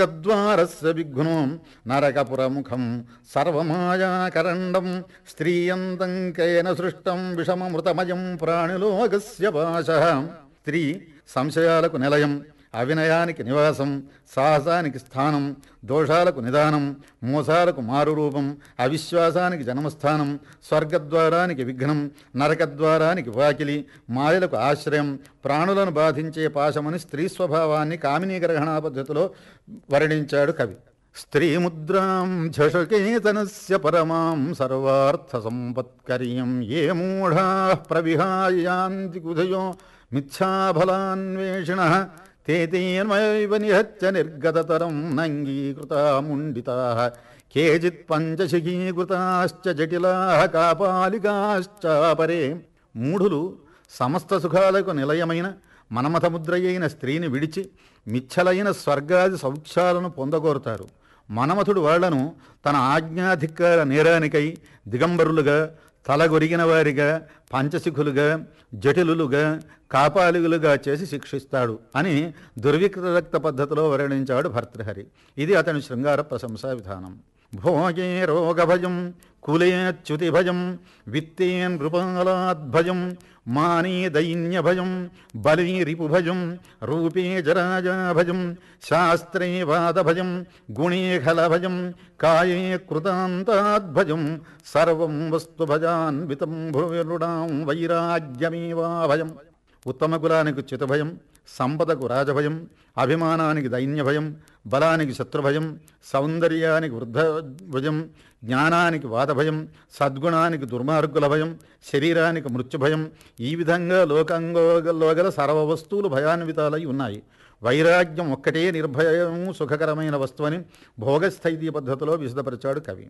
ద్వారస్య విఘ్నం నరకపురముఖం సర్వమాయాకరండం స్త్రీయంతం కేన సృష్టం విషమమృతమయం ప్రాణిలోకస్య పాశ స్త్రీ సంశయాలకు నిలయం అవినయానికి నివాసం సాహసానికి స్థానం దోషాలకు నిదానం మోసాలకు మారురూపం అవిశ్వాసానికి జన్మస్థానం స్వర్గద్వారానికి విఘ్నం నరకద్వారానికి వాకిలి మాయలకు ఆశ్రయం ప్రాణులను బాధించే పాశమని స్త్రీ స్వభావాన్ని కామినీగ్రహణ పద్ధతిలో వర్ణించాడు కవి స్త్రీముద్రాం ఝషకేతనస్య పరమాం సర్వార్థ సంపత్కర్యం ఏ మూఢా ప్రవిహాయాంతి కుధయో మిథ్యాఫలాన్వేషిణ ते तेन्मैव निहत्य निर्गततरं नङ्गीकृतामुण्डिताः केचित् पञ्चशिखीकृताश्च జటిలాः కాపాలికాశ్చాపరే మూఢులు సమస్త సుఖాలకు నిలయమైన మనమథముద్రయైన స్త్రీని విడిచి మిచ్చలైన స్వర్గాది సౌఖ్యాలను పొందగోరుతారు మనమథుడు వాళ్లను తన ఆజ్ఞాధికార నేరానికై దిగంబరులుగా తలగొరిగిన వారిగా పంచశిఖులుగా జటిలులుగా కాపాలిగులుగా చేసి శిక్షిస్తాడు అని దుర్విక్రక్త పద్ధతిలో వర్ణించాడు భర్తృహరి ఇది అతని శృంగార ప్రశంసా విధానం భోగే రోగభయం కులేచ్యుతిభయం విత్తే నృపాలాద్భయం మానే దైన్యభయం బలీ రిపుభయం రూపే జరాజాభయం శాస్త్రే వాదభయం గుణే ఖలభయం కాయే కృతాంతాద్భయం సర్వం వస్తుభజాన్వితం భువిరుడాం వైరాగ్యమేవాభయం ఉత్తమ కులానికి చితభయం సంపదకు రాజభయం అభిమానానికి దైన్యభయం బలానికి శత్రుభయం సౌందర్యానికి వృద్ధభయం జ్ఞానానికి వాదభయం సద్గుణానికి దుర్మార్గుల భయం శరీరానికి మృత్యుభయం ఈ విధంగా లోకంలో గల సర్వ వస్తువులు భయాన్వితాలై ఉన్నాయి వైరాగ్యం ఒక్కటే నిర్భయం సుఖకరమైన వస్తువని భోగస్థైతీ పద్ధతిలో విశదపరిచాడు కవి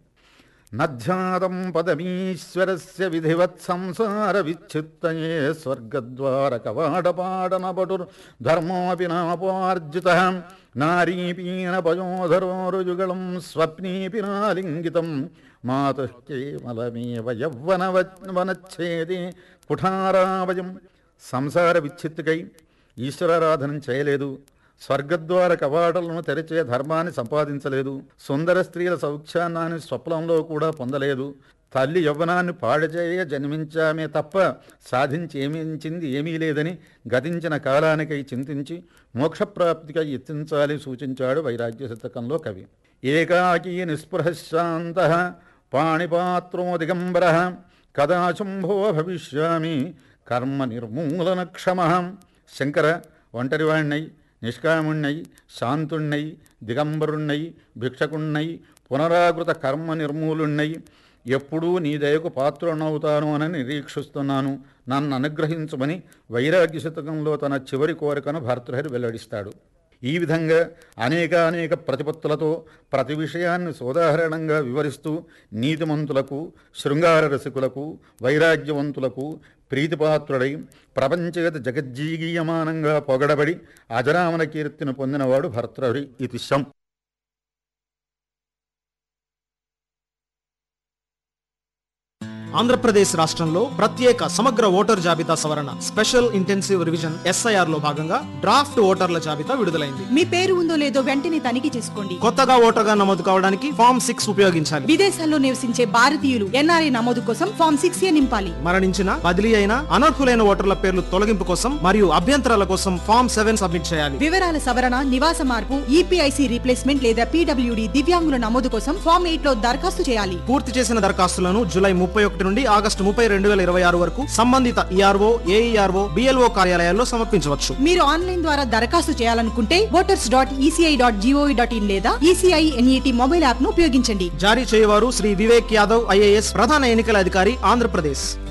నధ్యాతం పదమీశ్వరస్య విధివత్ సంసార విచ్ఛిత్తయే స్వర్గద్వార కవాటపాడనపటుర్ ధర్మోపి నాపార్జిత నారీపీణ పయోధరోరుయుగళం స్వప్నీపి నాలింగితం మాతుః కేవలమేవ యవ్వనవనచ్ఛేదే కుఠారావయం సంసార విచ్ఛిత్తుకై ఈశ్వరారాధనం చేయలేదు స్వర్గద్వార కవాటలను తెరిచే ధర్మాన్ని సంపాదించలేదు సుందర స్త్రీల సౌఖ్యాన్నాన్ని స్వప్నంలో కూడా పొందలేదు తల్లి యవ్వనాన్ని పాడుచేయ జన్మించామే తప్ప సాధించి ఏమించింది ఏమీ లేదని గతించిన కాలానికై చింతించి మోక్షప్రాప్తికై ఎత్తించాలి సూచించాడు వైరాగ్య శతకంలో కవి ఏకాకీ నిస్పృహశాంత పాణిపాత్రో దిగంబర కదా శంభో భవిష్యామి కర్మ నిర్మూలనక్షమ శంకర ఒంటరివాణ్ణై నిష్కాముణ్ణై శాంతుణ్ణై దిగంబరుణ్ణై భిక్షకుణ్ణై పునరాకృత కర్మ నిర్మూలుణ్ణై ఎప్పుడూ నీ దయకు పాత్రునవుతాను అని నిరీక్షిస్తున్నాను నన్ను అనుగ్రహించమని వైరాగ్య శతకంలో తన చివరి కోరికను భర్తృహరి వెల్లడిస్తాడు ఈ విధంగా అనేక అనేక ప్రతిపత్తులతో ప్రతి విషయాన్ని సోదాహరణంగా వివరిస్తూ నీతిమంతులకు శృంగార రసికులకు వైరాగ్యవంతులకు ప్రీతిపాత్రుడై ప్రపంచేత జగజ్జీగీయమానంగా పొగడబడి అజరామన కీర్తిని పొందినవాడు భర్తృహరి ఇది శం ఆంధ్రప్రదేశ్ రాష్ట్రంలో ప్రత్యేక సమగ్ర ఓటర్ జాబితా సవరణ స్పెషల్ ఇంటెన్సివ్ రివిజన్ ఎస్ఐఆర్ లో భాగంగా డ్రాఫ్ట్ ఓటర్ల జాబితా విడుదలైంది మీ పేరు ఉందో లేదో వెంటనే తనిఖీ చేసుకోండి కొత్తగా ఓటర్గా నమోదు కావడానికి ఫామ్ సిక్స్ ఉపయోగించాలి విదేశాల్లో నివసించే భారతీయులు ఎన్ఆర్ఐ నమోదు కోసం ఫామ్ సిక్స్ ఏ నింపాలి మరణించిన బదిలీ అయిన అనర్హులైన ఓటర్ల పేర్లు తొలగింపు కోసం మరియు అభ్యంతరాల కోసం ఫామ్ సెవెన్ సబ్మిట్ చేయాలి వివరాల సవరణ నివాస మార్పు ఈపీఐసి రీప్లేస్మెంట్ లేదా పీడబ్ల్యూడి దివ్యాంగుల నమోదు కోసం ఫామ్ ఎయిట్ లో దరఖాస్తు చేయాలి పూర్తి చేసిన దరఖాస్తులను జూలై ముప్పై ఒకటి నుండి ఆగస్టు ముప్పై రెండు వేల ఇరవై ఆరు వరకు సంబంధిత ఈఆర్ఓ ఏఈఆర్ఓ బిఎల్ఓ కార్యాలయాల్లో సమర్పించవచ్చు మీరు ఆన్లైన్ ద్వారా దరఖాస్తు చేయాలనుకుంటే voters dot ECI dot GOV dot in లేదా ఈసీఐ ఎన్ఈటి మొబైల్ యాప్ ను ఉపయోగించండి జారీ చేయవారు శ్రీ వివేక్ యాదవ్ ఐఏఎస్ ప్రధాన ఎన్నికల అధికారి ఆంధ్రప్రదేశ్